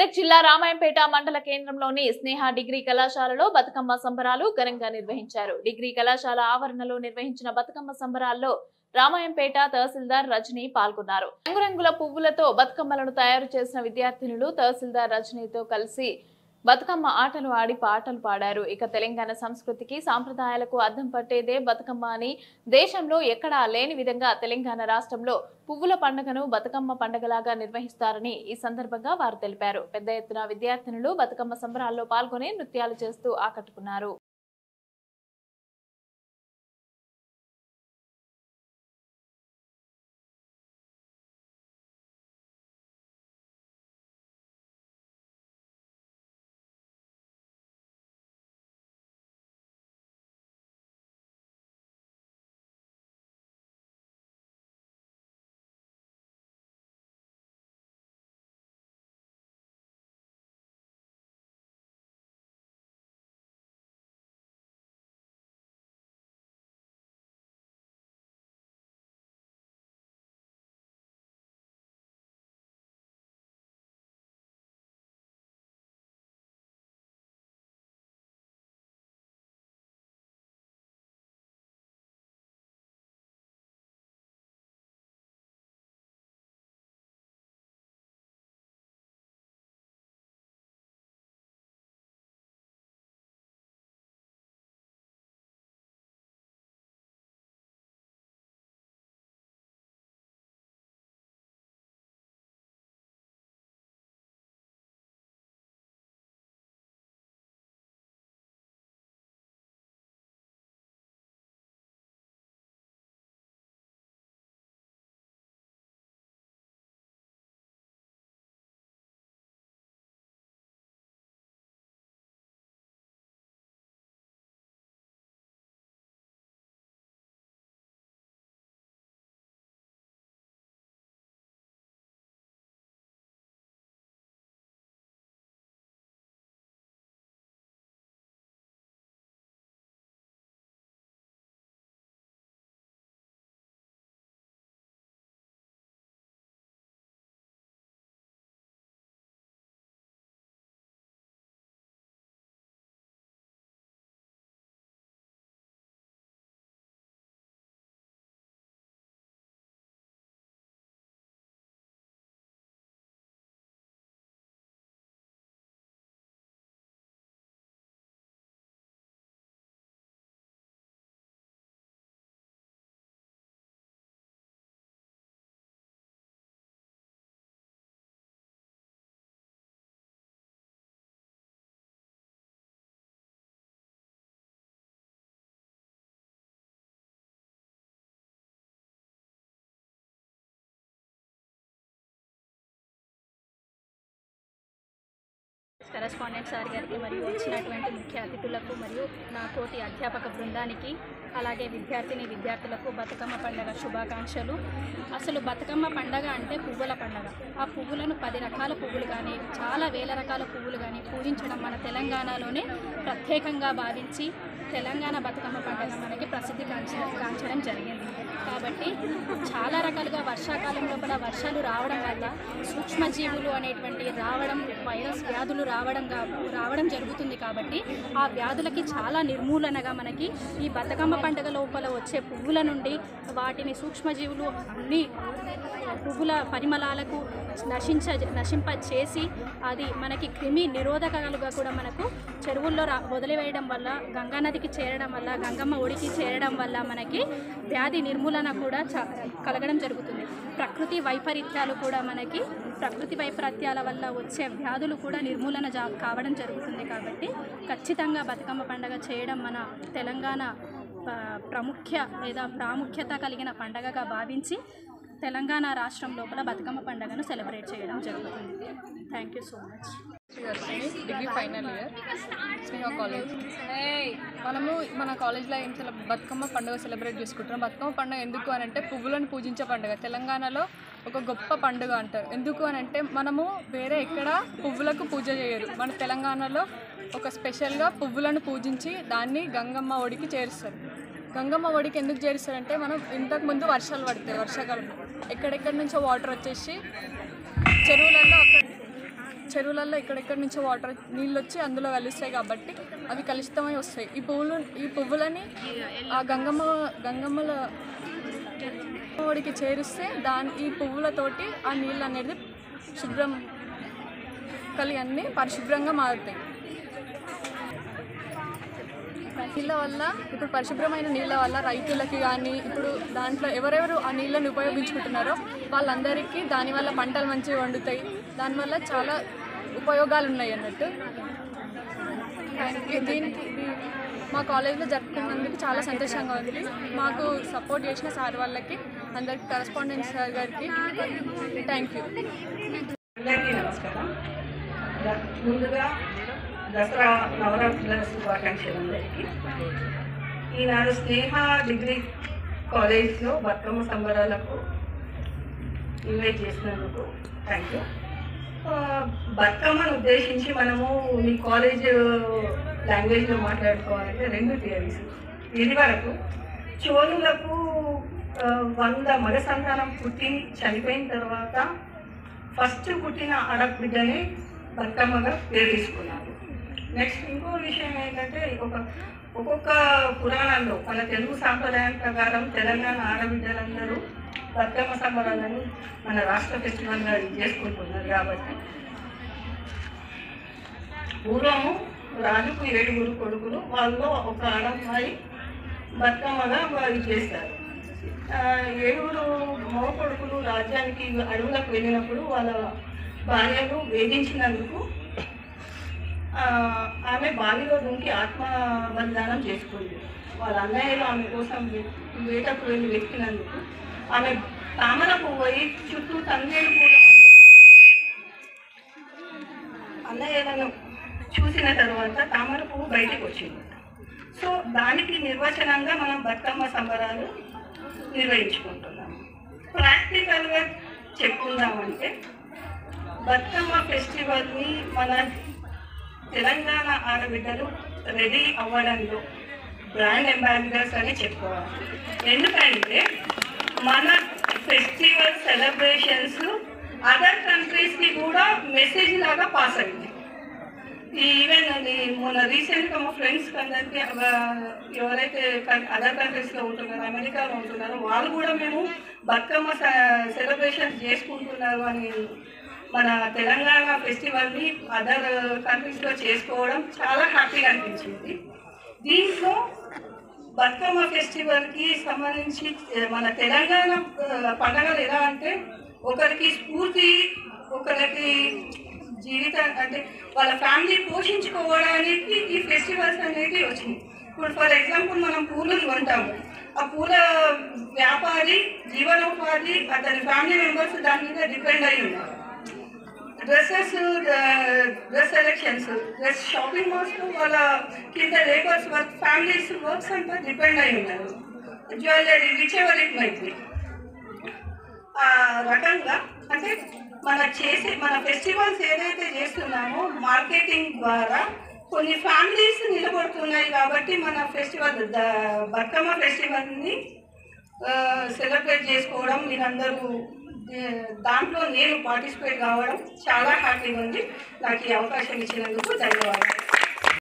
మెదక్ జిల్లా రామాయంపేట మండల కేంద్రంలోని స్నేహ డిగ్రీ కళాశాలలో బతుకమ్మ సంబరాలు ఘనంగా నిర్వహించారు డిగ్రీ కళాశాల ఆవరణలో నిర్వహించిన బతుకమ్మ సంబరాల్లో రామాయంపేట తహసీల్దార్ రజని పాల్గొన్నారు రంగురంగుల పువ్వులతో బతుకమ్మలను తయారు చేసిన విద్యార్థినులు తహసీల్దార్ రజనీతో కలిసి బతుకమ్మ ఆటలు ఆడి పాటలు పాడారు ఇక తెలంగాణ సంస్కృతికి సాంప్రదాయాలకు అద్దం పట్టేదే బతుకమ్మ అని దేశంలో ఎక్కడా లేని విధంగా తెలంగాణ రాష్ట్రంలో పువ్వుల పండుగను బతుకమ్మ పండుగలాగా నిర్వహిస్తారని ఈ సందర్భంగా వారు తెలిపారు పెద్ద ఎత్తున విద్యార్థినులు బతుకమ్మ సంబరాల్లో పాల్గొని నృత్యాలు చేస్తూ ఆకట్టుకున్నారు కరెస్పాండెంట్ సార్ గారికి మరియు వచ్చినటువంటి ముఖ్య అతిథులకు మరియు నా తోటి అధ్యాపక బృందానికి అలాగే విద్యార్థిని విద్యార్థులకు బతుకమ్మ పండగ శుభాకాంక్షలు అసలు బతుకమ్మ పండగ అంటే పువ్వుల పండగ ఆ పువ్వులను పది రకాల పువ్వులు కానీ చాలా వేల రకాల పువ్వులు కానీ పూజించడం మన తెలంగాణలోనే ప్రత్యేకంగా భావించి తెలంగాణ బతుకమ్మ పండుగ మనకి ప్రసిద్ధి కాంచ కాంచడం జరిగింది కాబట్టి చాలా రకాలుగా వర్షాకాలం లోపల వర్షాలు రావడం వల్ల సూక్ష్మజీవులు అనేటువంటి రావడం వైరస్ వ్యాధులు రావడం గా- రావడం జరుగుతుంది కాబట్టి ఆ వ్యాధులకి చాలా నిర్మూలనగా మనకి ఈ బతుకమ్మ పండుగ లోపల వచ్చే పువ్వుల నుండి వాటిని సూక్ష్మజీవులు అన్ని పువ్వుల పరిమళాలకు నశించ నశింప చేసి అది మనకి క్రిమి నిరోధకాలుగా కూడా మనకు చెరువుల్లో రా వదిలివేయడం వల్ల గంగా నదికి చేరడం వల్ల గంగమ్మ ఒడికి చేరడం వల్ల మనకి వ్యాధి నిర్మూలన కూడా చ కలగడం జరుగుతుంది ప్రకృతి వైపరీత్యాలు కూడా మనకి ప్రకృతి వైపరీత్యాల వల్ల వచ్చే వ్యాధులు కూడా నిర్మూలన జా కావడం జరుగుతుంది కాబట్టి ఖచ్చితంగా బతుకమ్మ పండుగ చేయడం మన తెలంగాణ ప- ప్రముఖ్య లేదా ప్రాముఖ్యత కలిగిన పండగగా భావించి తెలంగాణ రాష్ట్రం లోపల బతుకమ్మ పండుగను సెలబ్రేట్ చేయడం జరుగుతుంది thank you so much Sridarshini degree final year Sneha college మనము మన కాలేజ్లో ఏం సెల బతుకమ్మ పండుగ సెలబ్రేట్ చేసుకుంటున్నాం బతుకమ్మ పండుగ ఎందుకు అని అంటే పువ్వులను పూజించే పండుగ తెలంగాణలో ఒక గొప్ప పండుగ అంటారు ఎందుకు అని అంటే మనము వేరే ఎక్కడ పువ్వులకు పూజ చేయరు మన తెలంగాణలో ఒక స్పెషల్గా పువ్వులను పూజించి దాన్ని గంగమ్మ ఒడికి చేరుస్తారు గంగమ్మ ఒడికి ఎందుకు చేరుస్తారంటే మనం ఇంతకుముందు వర్షాలు పడతాయి వర్షాకాలంలో ఎక్కడెక్కడి నుంచో వాటర్ వచ్చేసి చెరువులలో అక్కడ చెరువులలో ఎక్కడెక్కడి నుంచో వాటర్ నీళ్ళు వచ్చి అందులో కలుస్తాయి కాబట్టి అవి కలుషితమై వస్తాయి ఈ పువ్వులు ఈ పువ్వులని ఆ గంగమ్మ గంగమ్మల ఒడికి చేరిస్తే దాని ఈ పువ్వులతోటి ఆ నీళ్ళు అనేది శుభ్రం కలిగి అన్నీ పరిశుభ్రంగా మారుతాయి నీళ్ళ వల్ల ఇప్పుడు పరిశుభ్రమైన నీళ్ళ వల్ల రైతులకి కానీ ఇప్పుడు దాంట్లో ఎవరెవరు ఆ నీళ్ళని ఉపయోగించుకుంటున్నారో వాళ్ళందరికీ దానివల్ల పంటలు మంచిగా వండుతాయి దానివల్ల చాలా ఉపయోగాలు ఉన్నాయి అన్నట్టు ఈ- దీనికి ఇది మా కాలేజ్లో జరుపుకున్నందుకు చాలా సంతోషంగా ఉంది మాకు సపోర్ట్ చేసిన సార్ వాళ్ళకి అందరికి కరస్పాండెంట్ సార్ గారికి థ్యాంక్ యూ అందరికీ నమస్కారం ద- ముందుగా దసరా నవరాత్రుల శుభాకాంక్షలు అందరికీ ఈనాడు స్నేహ డిగ్రీ కాలేజ్లో బతుకమ్మ సంబరాలకు ఇన్వైట్ చేసినందుకు థ్యాంక్ యూ ఆ, బతుకమ్మను ఉద్దేశించి మనము మీ కాలేజ్ లాంగ్వేజ్లో మాట్లాడుకోవాలంటే రెండు థియరీస్ ఇది వరకు చోళులకు ఆ, వంద మగ సంతానం పుట్టి చనిపోయిన తర్వాత ఫస్ట్ పుట్టిన ఆడబిడ్డని బతుకమ్మగా పేరు తీసుకున్నారు నెక్స్ట్ ఇంకో విషయం ఏంటంటే ఒక ఒక్కొక్క పురాణంలో మన తెలుగు సాంప్రదాయం ప్రకారం తెలంగాణ ఆడబిడ్డలందరూ బతుకమ్మ సంబరాలను మన రాష్ట్ర ఫెస్టివల్గా చేసుకుంటున్నారు కాబట్టి పూర్వము రాజుకు ఏడుగురు కొడుకులు వాళ్ళలో ఒక ఆడమ్మాయి బతుకమ్మగా వాళ్ళు చేస్తారు ఆ, ఏడుగురు మగ కొడుకులు రాజ్యానికి అడవులకు వెళ్ళినప్పుడు వాళ్ళ భార్యను వేధించినందుకు ఆ, ఆమె బావిలో దూకి ఆత్మ బలిదానం చేసుకుంది వాళ్ళ అన్నయ్యలు ఆమె కోసం వే- వేటకు వెళ్ళి వెతికినందుకు ఆమె తామర పువ్వు పోయి చుట్టూ తంగేడు పూల మధ్య అన్నయ్యలను చూసిన తర్వాత తామర పువ్వు బయటకు వచ్చింది సో దానికి నిర్వచనంగా మనం బతుకమ్మ సంబరాలు నిర్వహించుకుంటున్నాం ప్రాక్టికల్గా చెప్పుకుందామంటే బతుకమ్మ ఫెస్టివల్ని మన తెలంగాణ ఆడబిడ్డలు రెడీ అవ్వడంలో బ్రాండ్ అంబాసిడర్స్ అని చెప్పుకోవాలి ఎందుకంటే మన ఫెస్టివల్ సెలబ్రేషన్స్ అదర్ కంట్రీస్కి కూడా మెసేజ్ లాగా పాస్ అయింది ఈవెన్ అది మొన్న రీసెంట్గా మా ఫ్రెండ్స్ అందరికీ ఆ, ఎవరైతే అదర్ కంట్రీస్లో ఉంటున్నారో అమెరికాలో ఉంటున్నారో వాళ్ళు కూడా మేము బతుకమ్మ సెలబ్రేషన్ చేసుకుంటున్నారు అని మన తెలంగాణ ఫెస్టివల్ని అదర్ కంట్రీస్లో చేసుకోవడం చాలా హ్యాపీగా అనిపించింది దీంట్లో బతుకమ్మ ఫెస్టివల్కి సంబంధించి ఆ, మన తెలంగాణ ఆ, పండగలు ఎలా అంటే ఒకరికి స్ఫూర్తి ఒకరికి జీవితం అంటే వాళ్ళ ఫ్యామిలీ పోషించుకోవడానికి ఈ ఫెస్టివల్స్ అనేవి వచ్చినాయి ఇప్పుడు ఫర్ ఎగ్జాంపుల్ మనం పూలను కొంటాము ఆ పూల వ్యాపారి జీవనోపాధి అతని ఫ్యామిలీ మెంబర్స్ దాని మీద డిపెండ్ అయి ఉన్నారు dresses dress selections dress shopping malls వాళ్ళ కింద లేబర్స్ వర్క్ ఫ్యామిలీస్ వర్క్స్ అంతా డిపెండ్ అయి ఉన్నారు jewellery whichever it might be ఆ రకంగా అంటే మన చేసే మన ఫెస్టివల్స్ ఏదైతే చేస్తున్నామో మార్కెటింగ్ ద్వారా కొన్ని ఫ్యామిలీస్ నిలబడుతున్నాయి కాబట్టి మన ఫెస్టివల్ ద- బతుకమ్మ ఫెస్టివల్ని సెలబ్రేట్ చేసుకోవడం మీరందరూ ఏ, దాంట్లో నేను పార్టిసిపేట్ కావడం చాలా హ్యాపీగా ఉంది నాకు ఈ అవకాశం ఇచ్చినందుకు ధన్యవాదాలు